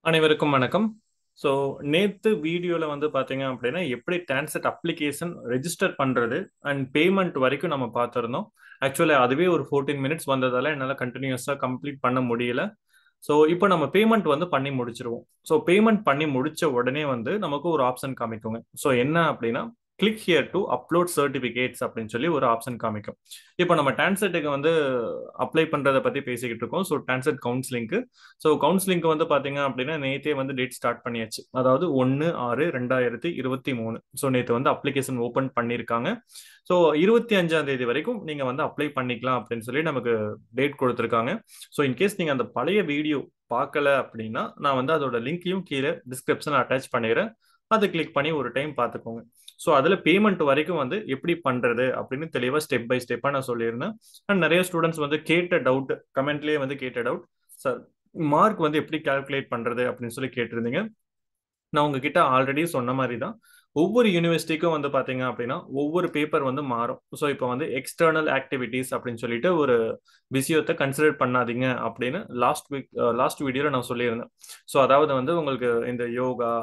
அனைவருக்கும் வணக்கம் ஸோ நேத்து வீடியோல வந்து பாத்தீங்க அப்படின்னா எப்படி டான்செட் அப்ளிகேஷன் ரெஜிஸ்டர் பண்றது அண்ட் பேமெண்ட் வரைக்கும் நம்ம பார்த்துருந்தோம் ஆக்சுவலி அதுவே ஒரு ஃபோர்டீன் மினிட்ஸ் வந்ததால என்னால் கண்டினியூஸாக கம்ப்ளீட் பண்ண முடியல ஸோ இப்போ நம்ம பேமெண்ட் வந்து பண்ணி முடிச்சிருவோம் ஸோ பேமெண்ட் பண்ணி முடிச்ச உடனே வந்து நமக்கு ஒரு ஆப்ஷன் காமிக்குங்க ஸோ என்ன அப்படின்னா click here to upload certificates அப்படின்னு சொல்லி ஒரு ஆப்ஷன் காமிக்கும் இப்போ நம்ம டான்செட்டுக்கு வந்து அப்ளை பண்ணுறதை பற்றி பேசிக்கிட்டு இருக்கோம் ஸோ டான்செட் கவுன்சிலிங்க்கு ஸோ கவுன்சிலிங்க்கு வந்து பார்த்தீங்க அப்படின்னா நேற்றே வந்து டேட் ஸ்டார்ட் பண்ணியாச்சு அதாவது ஒன்று ஆறு ரெண்டாயிரத்தி இருபத்தி மூணு ஸோ நேற்று வந்து அப்ளிகேஷன் ஓப்பன் பண்ணியிருக்காங்க ஸோ இருபத்தி அஞ்சாம் தேதி வரைக்கும் நீங்கள் வந்து அப்ளை பண்ணிக்கலாம் அப்படின்னு சொல்லி நமக்கு டேட் கொடுத்துருக்காங்க ஸோ இன்கேஸ் நீங்கள் அந்த பழைய வீடியோ பார்க்கல அப்படின்னா நான் வந்து அதோட லிங்க்கையும் கீழே டிஸ்கிரிப்ஷன் அட்டாச் பண்ணிடுறேன் அதை கிளிக் பண்ணி ஒரு டைம் பார்த்துக்கோங்க ஸோ அதில் பேமெண்ட் வரைக்கும் வந்து எப்படி பண்ணுறது அப்படின்னு தெளிவாக ஸ்டெப் பை ஸ்டெப்பாக நான் சொல்லியிருந்தேன் அண்ட் நிறைய ஸ்டூடெண்ட்ஸ் வந்து கேட்ட டவுட் கமெண்ட்லேயே வந்து கேட்ட டவுட் சார் மார்க் வந்து எப்படி கால்குலேட் பண்ணுறது அப்படின்னு சொல்லி கேட்டிருந்தீங்க நான் உங்ககிட்ட ஆல்ரெடி சொன்ன மாதிரி தான் ஒவ்வொரு யூனிவர்சிட்டிக்கும் வந்து பார்த்தீங்க அப்படின்னா ஒவ்வொரு பேப்பர் வந்து மாறும் ஸோ இப்போ வந்து எக்ஸ்டர்னல் ஆக்டிவிட்டீஸ் அப்படின்னு சொல்லிட்டு ஒரு விஷயத்தை கன்சிடர் பண்ணாதீங்க அப்படின்னு லாஸ்ட் வீக் லாஸ்ட் வீடியோவில் நான் சொல்லியிருந்தேன் ஸோ அதாவது வந்து உங்களுக்கு இந்த யோகா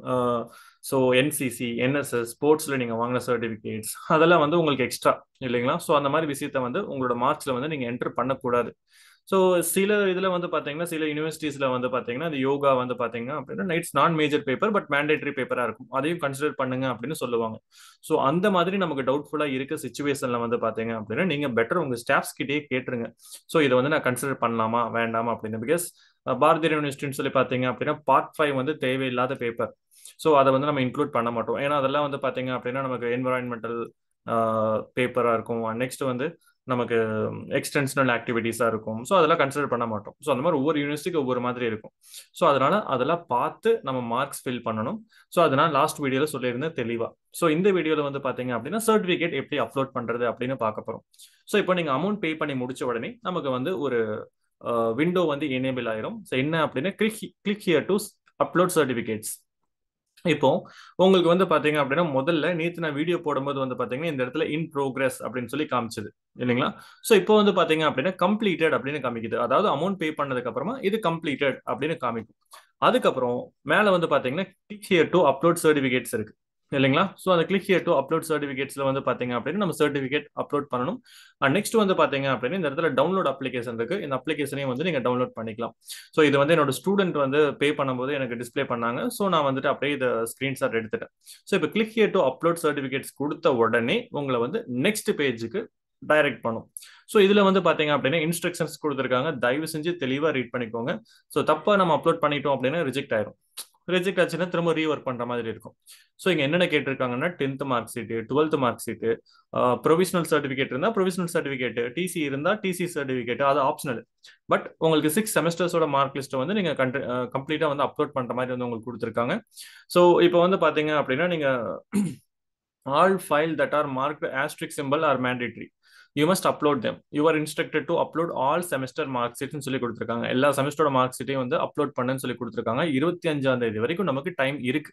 ஸோ என்சிசி என்எஸ்எஸ் ஸ்போர்ட்ஸில் நீங்கள் வாங்கின சர்டிஃபிகேட்ஸ் அதெல்லாம் வந்து உங்களுக்கு எக்ஸ்ட்ரா இல்லைங்களா ஸோ அந்த மாதிரி விஷயத்த வந்து உங்களோட மார்க்ஸில் வந்து நீங்கள் என்டர் பண்ணக்கூடாது ஸோ சில இதில் வந்து பார்த்தீங்கன்னா சில யூனிவர்சிட்டிஸில் வந்து பார்த்தீங்கன்னா அந்த யோகா வந்து பார்த்தீங்க அப்படின்னா நைட்ஸ் நான் மேஜர் பேப்பர் பட் மேண்டேட்டரி பேப்பராக இருக்கும் அதையும் கன்சிடர் பண்ணுங்க அப்படின்னு சொல்லுவாங்க ஸோ அந்த மாதிரி நமக்கு டவுட்ஃபுல்லாக இருக்க சுச்சுவேஷனில் வந்து பார்த்தீங்க அப்படின்னா நீங்கள் பெட்டர் உங்கள் ஸ்டாஃப்ஸ் கிட்டேயே கேட்டுருங்க ஸோ இதை வந்து நான் கன்சிடர் பண்ணலாமா வேண்டாமா அப்படின்னு பிகாஸ் பாரதிய யூனிவர்சிட்டின்னு சொல்லி பார்த்தீங்க அப்படின்னா பார்ட் ஃபைவ் வந்து தேவையில்லாத பேப்பர் ஸோ அதை வந்து நம்ம இன்க்ளூட் பண்ண மாட்டோம் ஏன்னா அதெல்லாம் வந்து பார்த்தீங்க அப்படின்னா நமக்கு என்வரான்மெண்டல் பேப்பராக இருக்கும் நெக்ஸ்ட் வந்து நமக்கு எக்ஸ்டென்ஷனல் ஆக்டிவிட்டீஸாக இருக்கும் ஸோ அதெல்லாம் கன்சிடர் பண்ண மாட்டோம் ஸோ அந்த மாதிரி ஒவ்வொரு யூனிவர்சிட்டிக்கு ஒவ்வொரு மாதிரி இருக்கும் ஸோ அதனால அதெல்லாம் பார்த்து நம்ம மார்க்ஸ் ஃபில் பண்ணணும் ஸோ அதனால் லாஸ்ட் வீடியோவில் சொல்லியிருந்தேன் தெளிவாக ஸோ இந்த வீடியோவில் வந்து பார்த்தீங்க அப்படின்னா சர்டிஃபிகேட் எப்படி அப்லோட் பண்ணுறது அப்படின்னு பார்க்க போகிறோம் ஸோ இப்போ நீங்கள் அமௌண்ட் பே பண்ணி முடிச்ச உடனே நமக்கு வந்து ஒரு விண்டோ வந்து எனேபிள் ஆயிரும் ஸோ என்ன அப்படின்னா click click here to upload certificates இப்போ உங்களுக்கு வந்து பாத்தீங்க அப்படின்னா முதல்ல நேற்று நான் வீடியோ போடும்போது வந்து பாத்தீங்கன்னா இந்த இடத்துல இன் ப்ரோக்ரஸ் அப்படின்னு சொல்லி காமிச்சது இல்லைங்களா ஸோ இப்போ வந்து பாத்தீங்க அப்படின்னா கம்ப்ளீட்டட் அப்படின்னு காமிக்குது அதாவது அமௌண்ட் பே பண்ணதுக்கு அப்புறமா இது கம்ப்ளீட்டட் அப்படின்னு காமிக்கும் அதுக்கப்புறம் மேல வந்து பாத்தீங்கன்னா click here to upload certificates இருக்கு இல்லைங்களா ஸோ அந்த கிளிக் ஹியர் டு அப்லோட் சர்டிஃபிகேட்ஸ்ல வந்து பாத்தீங்க அப்படின்னா நம்ம சர்டிஃபிகேட் அப்லோட் பண்ணணும் அண்ட் நெக்ஸ்ட் வந்து பாத்தீங்க அப்படின்னா இந்த இடத்துல டவுன்லோட் அப்ளிகேஷன் இருக்கு இந்த அப்ளிகேஷனையும் வந்து நீங்க டவுன்லோட் பண்ணிக்கலாம் ஸோ இது வந்து என்னோட ஸ்டூடெண்ட் வந்து பே பண்ணும்போது எனக்கு டிஸ்பிளே பண்ணாங்க ஸோ நான் வந்துட்டு அப்படியே இதை ஸ்கிரீன்ஷாட் எடுத்துட்டேன் ஸோ இப்போ click here to upload certificates கொடுத்த உடனே உங்களை வந்து நெக்ஸ்ட் பேஜுக்கு டைரக்ட் பண்ணும் ஸோ இதில் வந்து பார்த்தீங்க அப்படின்னா இன்ஸ்ட்ரக்ஷன்ஸ் கொடுத்துருக்காங்க தயவு செஞ்சு தெளிவாக ரீட் பண்ணிக்கோங்க ஸோ தப்பாக நம்ம அப்லோட் பண்ணிட்டோம் அப்படின்னா ரிஜெக்ட் ஆயிரும் ரிஜெக்ட் ஆச்சுன்னா திரும்ப ரீஒர்க் பண்ணுற மாதிரி இருக்கும் ஸோ இங்கே என்னென்ன கேட்டிருக்காங்கன்னா tenth mark sheet twelfth mark sheet provisional certificate இருந்தால் ப்ரொவிஷனல் சர்டிஃபிகேட் டிசி இருந்தால் டிசி சர்டிஃபிகேட் அது ஆப்ஷனல் பட் உங்களுக்கு சிக்ஸ் செமஸ்டர்ஸோட மார்க் லிஸ்ட்டை வந்து நீங்கள் கண்ட்ரி கம்ப்ளீட்டாக வந்து அப்லோட் பண்ணுற மாதிரி வந்து உங்களுக்கு கொடுத்துருக்காங்க ஸோ இப்போ வந்து பார்த்தீங்க அப்படின்னா நீங்கள் all file that are mark asterisk symbol are mandatory you must upload them you are instructed to upload all semester mark ஷீட்னு சொல்லி கொடுத்துருக்காங்க எல்லா செமஸ்டரோட மார்க் ஷீட்டையும் வந்து அப்லோட் பண்ணுன்னு சொல்லி கொடுத்துருக்காங்க இருபத்தி அஞ்சாம் தேதி வரைக்கும் நமக்கு டைம் இருக்கு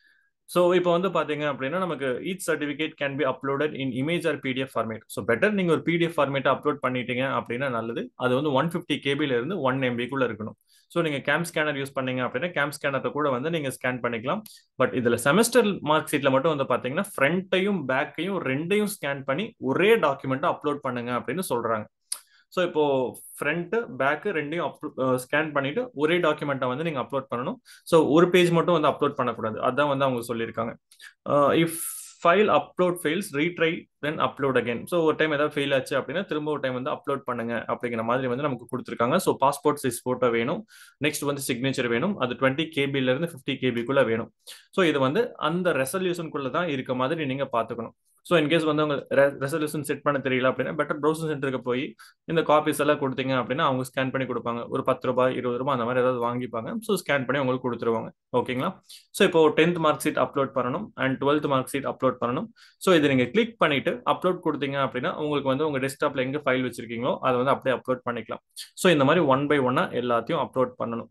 ஸோ இப்போ வந்து பார்த்தீங்க அப்படின்னா நமக்கு each certificate can be uploaded in image or PDF format so better நீங்கள் ஒரு பிடிஎஃப் ஃபார்மேட்டை அப்லோட் பண்ணிட்டீங்க அப்படின்னா நல்லது அது வந்து ஒன் ஃபிஃப்டி கேபில இருந்து ஒன் எம்பிக்குள்ள இருக்கணும் ஸோ நீங்கள் கேம் ஸ்கேனர் யூஸ் பண்ணீங்க அப்படின்னா கேம் ஸ்கேனரை கூட வந்து நீங்கள் ஸ்கேன் பண்ணிக்கலாம் பட் இதில் செமஸ்டர் மார்க் ஷீட்டில் மட்டும் வந்து பார்த்தீங்கன்னா ஃப்ரண்ட்டையும் பேக்கையும் ரெண்டையும் ஸ்கேன் பண்ணி ஒரே டாக்குமெண்ட்டை அப்லோட் பண்ணுங்க அப்படின்னு சொல்கிறாங்க ஸோ இப்போ ஃப்ரண்ட்டு பேக்கு ரெண்டையும் ஸ்கேன் பண்ணிட்டு ஒரே டாக்குமெண்ட்டை வந்து நீங்கள் அப்லோட் பண்ணணும் ஸோ ஒரு பேஜ் மட்டும் வந்து அப்லோட் பண்ணக்கூடாது அதான் வந்து அவங்க சொல்லியிருக்காங்க if file upload fails retry then upload again so ஒரு டைம் ஏதாவது ஃபெயில் ஆச்சு அப்படின்னா திரும்ப ஒரு டைம் வந்து அப்லோட் பண்ணுங்க அப்படிங்கிற மாதிரி வந்து நமக்கு கொடுத்துருக்காங்க ஸோ பாஸ்போர்ட் சைஸ் ஃபோட்டோ வேணும் நெக்ஸ்ட் வந்து சிக்னேச்சர் வேணும் அது டுவெண்ட்டி கேபில இருந்து ஃபிஃப்டி கேபிக்குள்ள வேணும் ஸோ இது வந்து அந்த ரெசல்யூஷனுக்குள்ள தான் இருக்க மாதிரி நீங்க பார்த்துக்கணும் ஸோ இன்கேஸ் வந்து உங்க ரெசல்யூஷன் செட் பண்ண தெரியல அப்படின்னா பெட்டர் ப்ரௌசர் சென்டருக்கு போய் இந்த காப்பீஸ் எல்லாம் கொடுத்தீங்க அப்படின்னா அவங்க ஸ்கேன் பண்ணி கொடுப்பாங்க ஒரு பத்து ரூபாய் இருபது ரூபாய் அந்த மாதிரி ஏதாவது வாங்கிப்பாங்க ஸோ ஸ்கேன் பண்ணி உங்களுக்கு கொடுத்துருவாங்க ஓகேங்களா ஸோ இப்போ டென்த் மார்க் ஷீட் அப்லோட் பண்ணணும் and twelfth mark sheet upload பண்ணணும் ஸோ இதை நீங்கள் கிளிக் பண்ணிட்டு அப்லோட் கொடுத்தீங்க அப்படின்னா உங்களுக்கு வந்து உங்கள் டெஸ்க்டாப்ல எங்கே ஃபைல் வச்சிருக்கீங்களோ அதை வந்து அப்படியே அப்லோட் பண்ணிக்கலாம் ஸோ இந்த மாதிரி ஒன் பை ஒன்னாக எல்லாத்தையும் அப்லோட் பண்ணணும்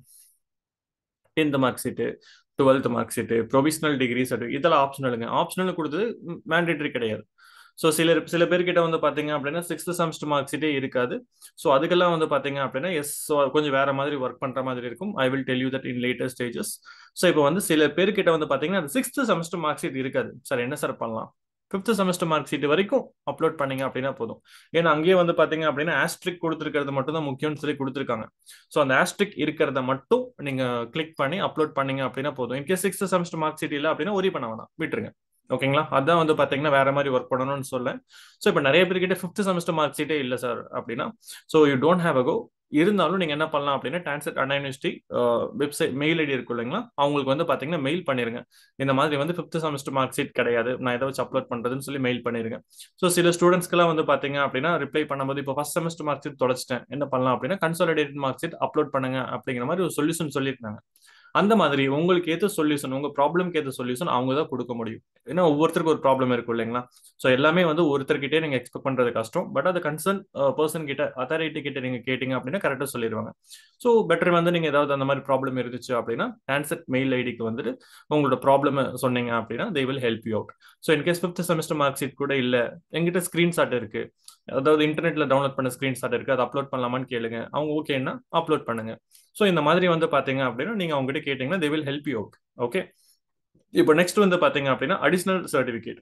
tenth mark sheet twelfth mark sheet provisional degree certificate இதெல்லாம் ஆப்ஷனலுங்க ஆப்ஷனல் கொடுத்தது மேண்டேட்டரி கிடையாது ஸோ சில சில பேர்கிட்ட வந்து பார்த்தீங்க அப்படின்னா சிக்ஸ்த் செமஸ்டர் மார்க் ஷீட்டே இருக்காது ஸோ அதுக்கெல்லாம் வந்து பார்த்தீங்க அப்படின்னா எஸ் கொஞ்சம் வேற மாதிரி ஒர்க் பண்ணுற மாதிரி இருக்கும் I will tell you that in later stages so இப்போ வந்து சில பேர்கிட்ட வந்து பார்த்தீங்கன்னா அது சிக்ஸ்த் செமஸ்டர் மார்க் ஷீட் இருக்காது சார் என்ன சார் பண்ணலாம் ஃபிஃப்த் செமஸ்டர் மார்க் ஷீட் வரைக்கும் அப்லோட் பண்ணீங்க அப்படின்னா போதும் ஏன்னா அங்கேயே வந்து பார்த்தீங்க அப்படின்னா ஆஸ்ட்ரிக் கொடுத்துருக்கிறது மட்டும் தான் முக்கியம்னு சொல்லி கொடுத்துருக்காங்க ஸோ அந்த ஆஸ்ட்ரிக் இருக்கிறத மட்டும் நீங்கள் கிளிக் பண்ணி அப்லோட் பண்ணீங்க அப்படின்னா போதும் in case sixth semester mark sheet இல்லை அப்படின்னா ஒரி பண்ண வேணாம் விட்டுருங்க ஓகேங்களா அதான் வந்து பார்த்தீங்கன்னா வேற மாதிரி ஒர்க் பண்ணணும்னு சொல்ல ஸோ இப்போ நிறைய பேர்கிட்ட ஃபிஃப்த் செமஸ்டர் மார்க் ஷீட்டே இல்லை சார் அப்படின்னா so you don't have a go இருந்தாலும் நீங்க என்ன பண்ணலாம் அப்படின்னா TANCET Anna University website mail ID இருக்கும் இல்லைங்களா அவங்களுக்கு வந்து பாத்தீங்கன்னா மெயில் பண்ணிருங்க இந்த மாதிரி வந்து ஃபிஃப்த் செமஸ்டர் மார்க் ஷீட் கிடையாது நான் எதை வச்சு அப்லோட் பண்றதுன்னு சொல்லி மெயில் பண்ணிருங்க ஸோ சில ஸ்டூடெண்ட்ஸ்க்குலாம் வந்து பாத்தீங்க அப்படின்னா ரிப்ளை பண்ணும்போது இப்போ ஃபர்ஸ்ட் செமஸ்டர் மார்க் ஷீட் தொலைச்சிட்டேன் என்ன பண்ணலாம் அப்படின்னா கன்சாலிடேட் மார்க் ஷீட் அப்லோட் பண்ணுங்க அப்படிங்கிற மாதிரி ஒரு சொல்யூஷன் சொல்லியிருக்காங்க அந்த மாதிரி உங்களுக்கு ஏற்ற சொல்யூஷன் உங்க ப்ராப்ளம்க்கு ஏற்ற சொல்யூஷன் அவங்க தான் கொடுக்க முடியும் ஏன்னா ஒவ்வொருத்தருக்கும் ஒரு ப்ராப்ளம் இருக்கும் இல்லைங்களா ஸோ எல்லாமே வந்து ஒருத்தர்கிட்டே நீங்க எக்ஸ்பெக்ட் பண்றது கஷ்டம் பட் அது கன்சர்ன் பர்சன் கிட்ட அத்தாரிட்டி கிட்ட நீங்க கேட்டீங்க அப்படின்னா கரெக்டாக சொல்லிடுவாங்க ஸோ பெட்டர் வந்து நீங்க ஏதாவது அந்த மாதிரி ப்ராப்ளம் இருந்துச்சு அப்படின்னா ஆன்சர் மெயில் ஐடிக்கு வந்துட்டு உங்களோட ப்ராப்ளம் சொன்னீங்க அப்படின்னா they will help you out so in case fifth semester mark sheet கூட இல்லை எங்கிட்ட ஸ்கிரீன்ஷாட் இருக்கு அதாவது இன்டர்நெட்ல டவுன்லோட் பண்ண ஸ்கிரீன்ஷாட் இருக்கு அதை அப்லோட் பண்ணலாமான்னு கேளுங்க அவங்க ஓகேன்னா அப்லோட் பண்ணுங்க ஸோ இந்த மாதிரி வந்து பாத்தீங்க அப்படின்னா நீங்க அவங்ககிட்ட கேட்டீங்கன்னா they will help you out okay இப்போ நெக்ஸ்ட் வந்து பாத்தீங்க அப்படின்னா அடிஷனல் சர்டிபிகேட்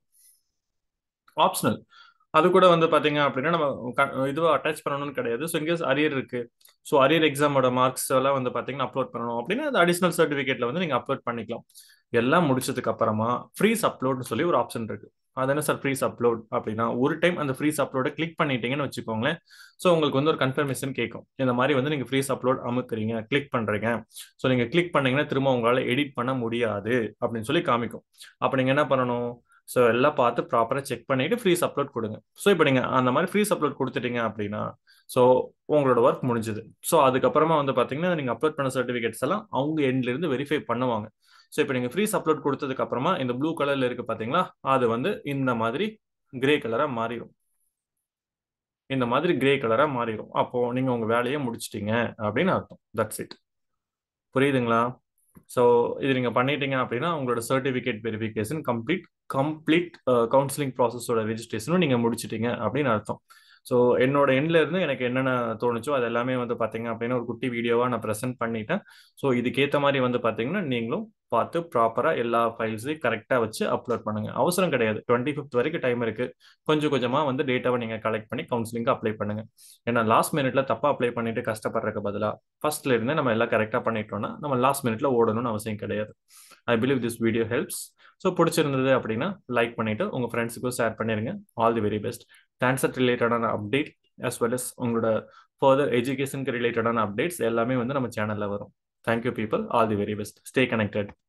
ஆப்ஷனல் அது கூட வந்து பாத்தீங்க அப்படின்னா நம்ம இதுவா அட்டாச் பண்ணணும்னு கிடையாது ஸோ இன்கேஸ் அரியர் இருக்கு ஸோ அரியர் எக்ஸாமோட மார்க்ஸ் எல்லாம் வந்து பாத்தீங்கன்னா அப்லோட் பண்ணணும் அப்படின்னா அது அடிஷனல் சர்டிபிகேட்ல வந்து நீங்க அப்லோட் பண்ணிக்கலாம் எல்லாம் முடிச்சதுக்கு அப்புறமா ஃப்ரீஸ் அப்லோட்னு சொல்லி ஒரு ஆப்ஷன் இருக்கு அது என்ன சார் ஃப்ரீஸ் அப்லோட் அப்படின்னா ஒரு டைம் அந்த ஃப்ரீஸ் அப்லோட கிளிக் பண்ணிட்டீங்கன்னு வச்சுக்கோங்களேன் ஸோ உங்களுக்கு வந்து ஒரு கன்ஃபர்மேஷன் கேட்கும் இந்த மாதிரி வந்து நீங்கள் ஃப்ரீஸ் அப்லோட் அமுக்குறீங்க கிளிக் பண்ணுறீங்க ஸோ நீங்கள் கிளிக் பண்ணீங்கன்னா திரும்ப உங்களால் எடிட் பண்ண முடியாது அப்படின்னு சொல்லி காமிக்கும் அப்போ நீங்கள் என்ன பண்ணணும் ஸோ எல்லாம் பார்த்து ப்ராப்பராக செக் பண்ணிட்டு ஃப்ரீஸ் அப்லோட் கொடுங்க ஸோ இப்போ நீங்கள் அந்த மாதிரி ஃப்ரீஸ் அப்லோட் கொடுத்துட்டீங்க அப்படின்னா ஸோ உங்களோட ஒர்க் முடிஞ்சுது ஸோ அதுக்கப்புறமா வந்து பார்த்தீங்கன்னா நீங்கள் அப்லோட் பண்ண சர்டிஃபிகேட்ஸ் எல்லாம் அவங்க எண்ட்லேருந்து வெரிஃபை பண்ணுவாங்க ஸோ இப்போ நீங்கள் ஃப்ரீஸ் அப்லோட் கொடுத்ததுக்கு அப்புறமா இந்த ப்ளூ கலர்ல இருக்கு பார்த்தீங்களா அது வந்து இந்த மாதிரி கிரே கலராக மாறிடும் இந்த மாதிரி கிரே கலராக மாறிடும் அப்போ நீங்கள் உங்கள் வேலையை முடிச்சிட்டீங்க அப்படின்னு அர்த்தம் தட்ஸ் இட் புரியுதுங்களா ஸோ இது நீங்கள் பண்ணிட்டீங்க அப்படின்னா உங்களோட certificate verification complete complete counselling ப்ராசஸோட ரெஜிஸ்ட்ரேஷனும் நீங்கள் முடிச்சிட்டீங்க அப்படின்னு அர்த்தம் ஸோ என்னோட எண்ட்ல இருந்து எனக்கு என்னென்ன தோணுச்சோ அது எல்லாமே வந்து பார்த்தீங்க அப்படின்னா ஒரு குட்டி வீடியோவாக நான் ப்ரெசென்ட் பண்ணிட்டேன் ஸோ இதுக்கேற்ற மாதிரி வந்து பார்த்தீங்கன்னா நீங்களும் பார்த்து ப்ராப்பராக எல்லா ஃபைல்ஸையும் கரெக்டாக வச்சு அப்லோட் பண்ணுங்க அவசரம் கிடையாது டுவெண்ட்டி ஃபிஃப்த் வரைக்கும் டைம் இருக்கு கொஞ்சம் கொஞ்சமாக வந்து டேட்டாவை நீங்கள் கலெக்ட் பண்ணி கவுன்சிலிங்க்கு அப்ளை பண்ணுங்க ஏன்னா லாஸ்ட் மினிட்ல தப்பாக அப்ளை பண்ணிட்டு கஷ்டப்படுறதுக்கு பதிலாக ஃபர்ஸ்ட்ல இருந்து நம்ம எல்லாம் கரெக்டாக பண்ணிட்டோம்னா நம்ம லாஸ்ட் மினிட்ல ஓடணும்னு அவசியம் கிடையாது I believe this video helps so பிடிச்சிருந்தது அப்படின்னா லைக் பண்ணிட்டு உங்க ஃப்ரெண்ட்ஸுக்கும் ஷேர் பண்ணிருங்க all the very best dancer ரிலேட்டடான அப்டேட் அஸ் வெல் அஸ் உங்களோட ஃபர்தர் எஜுகேஷனுக்கு ரிலேட்டடான அப்டேட்ஸ் எல்லாமே வந்து நம்ம சேனல்ல வரும் thank you people all the very best stay connected